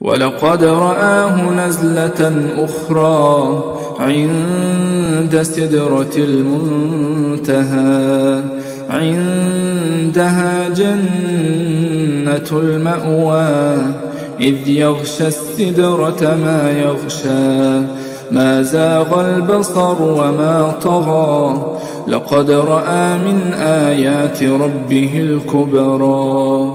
ولقد رآه نزلة أخرى عند سدرة المنتهى عندها جنة المأوى إذ يغشى السدرة ما يغشى ما زاغ البصر وما طغى لقد رأى من آيات ربه الكبرى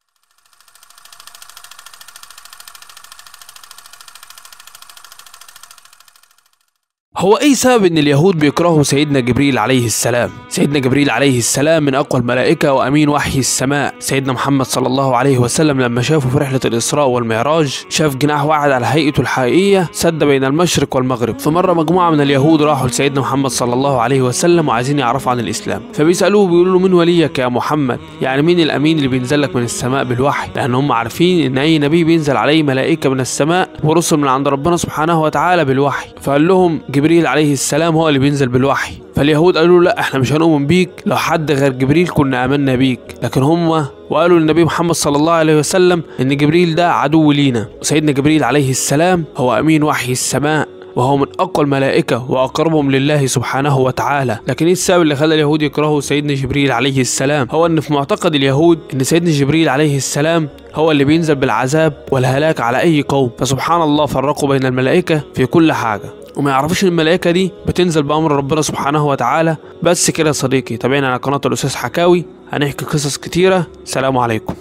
هو ايه سبب ان اليهود بيكرهوا سيدنا جبريل عليه السلام سيدنا جبريل عليه السلام من اقوى الملائكه وامين وحي السماء سيدنا محمد صلى الله عليه وسلم لما شافه في رحله الاسراء والمعراج شاف جناح واحد على هيئته الحقيقيه سد بين المشرق والمغرب فمره مجموعه من اليهود راحوا لسيدنا محمد صلى الله عليه وسلم وعايزين يعرفوا عن الاسلام فبيسالوه بيقولوا له من وليك يا محمد يعني مين الامين اللي بينزل لك من السماء بالوحي لان هم عارفين ان اي نبي بينزل عليه ملائكه من السماء ورسل من عند ربنا سبحانه وتعالى بالوحي فقال لهم جبريل عليه السلام هو اللي بينزل بالوحي فاليهود قالوا له لا احنا مش هنؤمن بيك لو حد غير جبريل كنا امنا بيك لكن هم وقالوا للنبي محمد صلى الله عليه وسلم ان جبريل ده عدو لينا وسيدنا جبريل عليه السلام هو امين وحي السماء وهو من اقوى الملائكه واقربهم لله سبحانه وتعالى لكن ايه السبب اللي خلى اليهود يكرهوا سيدنا جبريل عليه السلام هو ان في معتقد اليهود ان سيدنا جبريل عليه السلام هو اللي بينزل بالعذاب والهلاك على اي قوم فسبحان الله فرقوا بين الملائكه في كل حاجه وما يعرفوش ان الملائكه دي بتنزل بامر ربنا سبحانه وتعالى بس كده يا صديقي تابعنا على قناه الاستاذ حكاوي هنحكي قصص كتيره سلام عليكم